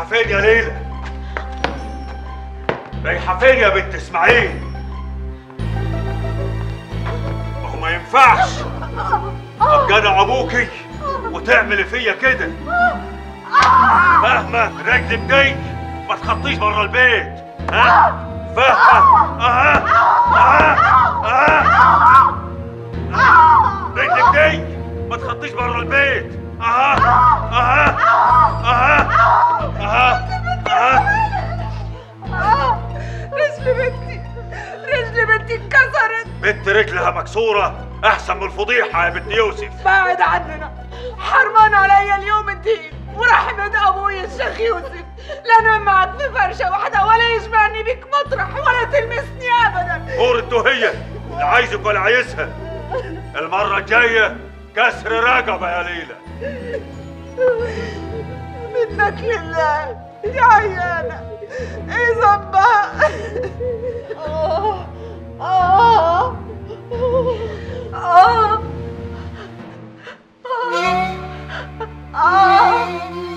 فين يا ليلى رايحه فين يا بنت اسماعيل ما هو ما ينفعش ابقى انا ابوكي وتعملي فيا كده فاهمه رجلي بدي ما تخطيش بره البيت ها فاهمه اها اها اها رجلي بدي ما تخطيش بره البيت اها اها اها اها اها رجل بنتي رجل بنتي اتكسرت بنت رجلها مكسورة أحسن من الفضيحة يا بنت يوسف بعد عننا حرمان عليا اليوم الدين ورحمة أبوي الشيخ يوسف لا أنام معك في فرشة واحدة ولا يجمعني بك مطرح ولا تلمسني أبدا غور الدهية لا عايزك ولا عايزها المرة الجاية كسر رقبة يا ليلى منك لله يا عيانة ايه ذنبها آه آه آه آه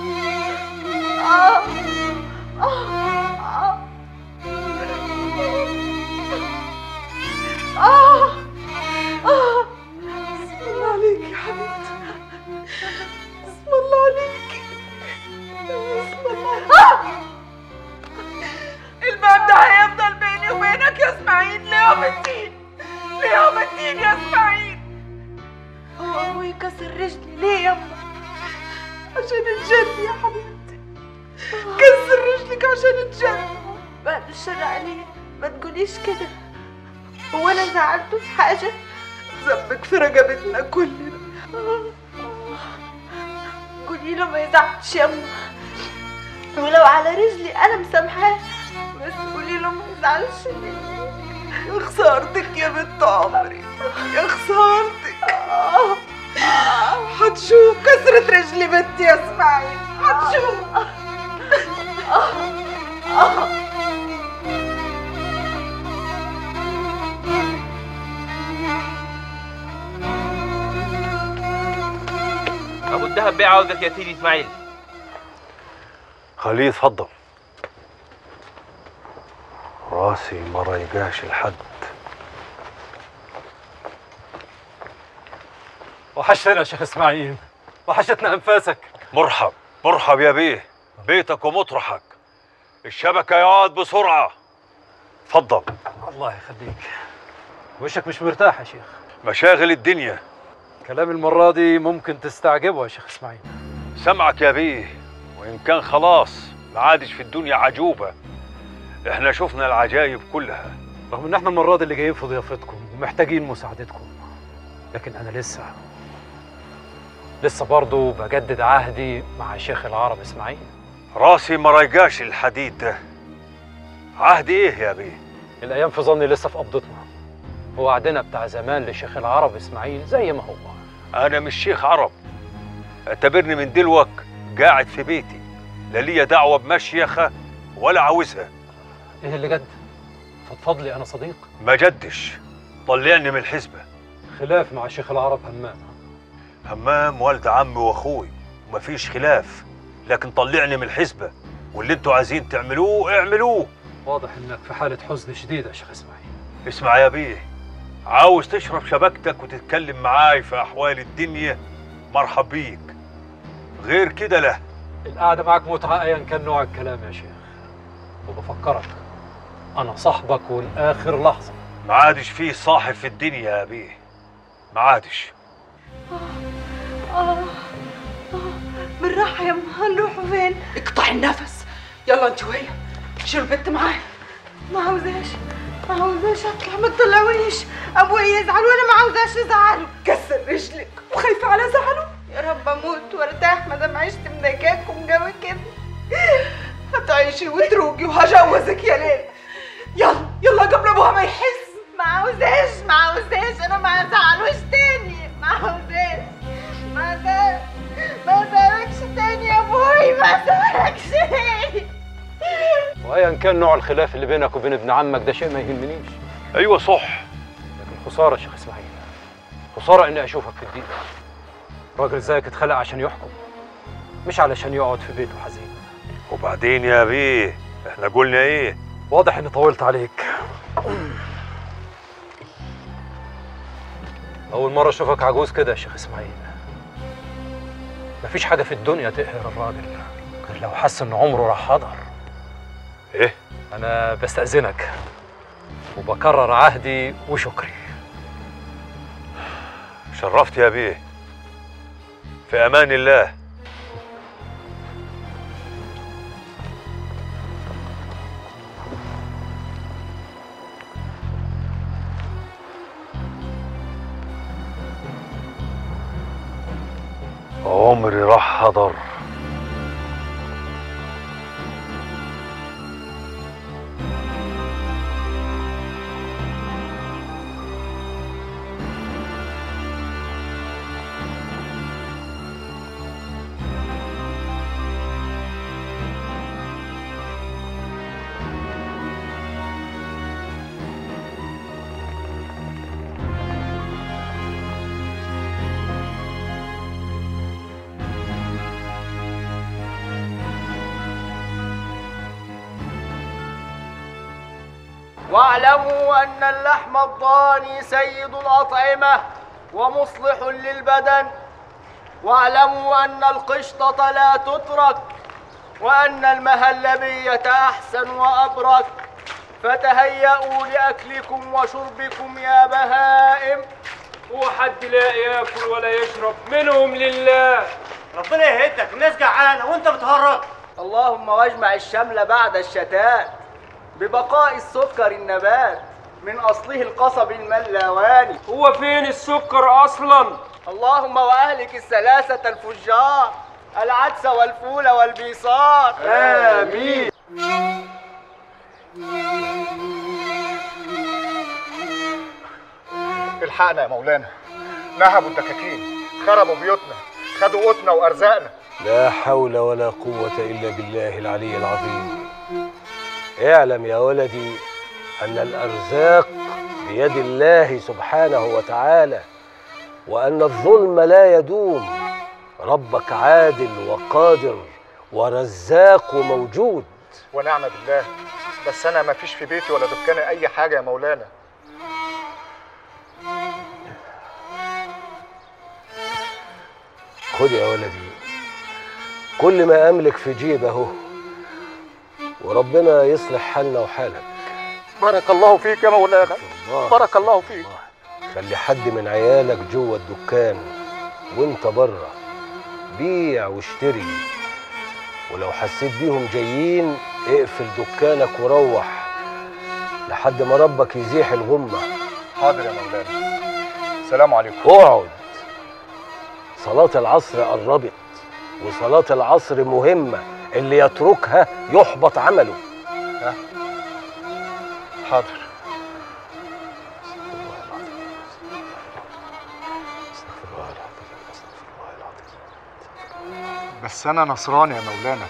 آه آه آه آه بسم الله عليك يا حبيبتي بسم الله عليك بسم الله آه! الباب ده هيفضل بيني وبينك يا اسماعيل ليوم الدين ليوم الدين يا اسماعيل هو ابوي كسر رجلي ليه يما عشان الجن يا حبيبتي كسر رجلك عشان الجن بعد الشر عليه ما تقوليش كده هو انا زعلته في حاجه ذنبك في رقبتنا كلنا قولي له ما يزعلش يما ولو على رجلي انا مسامحاه بس قولي له ما يزعلش مني يا خسارتك يا بنت عمري يا خسارتك هتشوف كسرة رجلي بنتي يا اسماعيل هتشوف ابو الدهب بيه عاوزك يا سيدي اسماعيل خليه يتفضل راسي ما رايقاش لحد وحشتنا يا شيخ اسماعيل وحشتنا انفاسك مرحب مرحب يا بيه بيتك ومطرحك الشبكة يقعد بسرعة اتفضل الله يخليك وشك مش مرتاح يا شيخ مشاغل الدنيا كلام المرة دي ممكن تستعجبه يا شيخ اسماعيل سمعك يا بيه وإن كان خلاص ما عادش في الدنيا عجوبة احنا شفنا العجايب كلها رغم ان احنا المرة دي اللي جايين في ضيافتكم ومحتاجين مساعدتكم لكن انا لسه لسه برضه بجدد عهدي مع شيخ العرب اسماعيل راسي ما رايقاش الحديد ده عهد ايه يا بيه الايام في ظني لسه في قبضتنا ووعدنا بتاع زمان لشيخ العرب اسماعيل زي ما هو انا مش شيخ عرب اعتبرني من دلوك قاعد في بيتي لا ليا دعوة بمشيخة ولا عاوزها ايه اللي جد فضفض لي انا صديق ما جدش طلعني من الحزبة خلاف مع شيخ العرب همام همام والد عمي واخوي ومفيش خلاف لكن طلعني من الحزبة واللي انتوا عايزين تعملوه اعملوه واضح انك في حالة حزن شديدة يا شيخ اسماعيل اسمع يا بيه عاوز تشرب شبكتك وتتكلم معاي في احوال الدنيا مرحب بيك غير كده لا القعدة معك متعة ايا كان نوع الكلام يا شيخ وبفكرك انا صاحبك والاخر لحظة ما عادش فيه صاحب في الدنيا يا بيه ما عادش آه آه بالراحة يا أم هنروحوا فين؟ اقطعي النفس يلا انت وهي شيلوا البنت معايا ما عاوزاش ما عاوزاش اطلع ما تطلعونيش ابوي يزعل وانا ما عاوزاش ازعله كسر رجلك وخايفة على زعله يا رب اموت وارتاح ما دام عشت منكاكم جوا كده هتعيشي وتروجي وهجوزك يا ليل يلا يلا قبل ابوها ما يحس ما عاوزاش ما عاوزاش انا ما ازعلوش تاني ما عاوزاش ما ده ما زاركش تاني يا ابوي ما زاركش تاني وايا كان نوع الخلاف اللي بينك وبين ابن عمك ده شيء ما يهمنيش ايوه صح لكن خسارة يا شيخ اسماعيل خسارة اني اشوفك في الضيقة راجل زيك اتخلق عشان يحكم مش علشان يقعد في بيته حزين وبعدين يا بيه احنا قلنا ايه واضح اني طولت عليك اول مره اشوفك عجوز كده يا شيخ اسماعيل مفيش حاجه في الدنيا تقهر الراجل غير لو حس ان عمره راح حضر ايه انا بستاذنك وبكرر عهدي وشكري شرفت يا بيه في امان الله عمري راح حضر واعلموا أن اللحم الضاني سيد الأطعمة ومصلح للبدن واعلموا أن القشطة لا تترك وأن المهلبية أحسن وأبرك فتهيأوا لأكلكم وشربكم يا بهائم هو حد لا ياكل ولا يشرب منهم لله ربنا يهدك الناس جعانه وانت بتهرج اللهم واجمع الشمل بعد الشتات ببقاء السكر النبات من أصله القصب الملواني هو فين السكر اصلا اللهم وأهلك الثلاثة الفجار العدس والفول والبيصار آمين الحقنا يا مولانا نهبوا الدكاكين خربوا بيوتنا خدوا قوتنا وارزاقنا لا حول ولا قوة إلا بالله العلي العظيم اعلم يا ولدي أن الأرزاق بيد الله سبحانه وتعالى وأن الظلم لا يدوم ربك عادل وقادر ورزاق وموجود ونعم بالله بس انا ما فيش في بيتي ولا دكاني اي حاجه يا مولانا خد يا ولدي كل ما أملك في جيب أهو وربنا يصلح حالنا وحالك بارك الله فيك يا مولانا الله بارك الله فيك خلي حد من عيالك جوه الدكان وانت بره بيع واشتري ولو حسيت بيهم جايين اقفل دكانك وروح لحد ما ربك يزيح الغمة حاضر يا مولانا السلام عليكم اقعد صلاة العصر قربت وصلاة العصر مهمة اللي يتركها يحبط عمله حاضر استغفر الله العظيم استغفر الله العظيم بس انا نصراني يا مولانا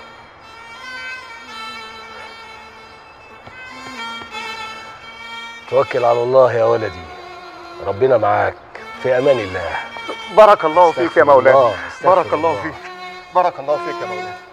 توكل على الله يا ولدي ربنا معاك في امان الله بارك الله فيك يا استغفر مولانا الله، استغفر بارك الله الله. فيك بارك الله فيك يا مولانا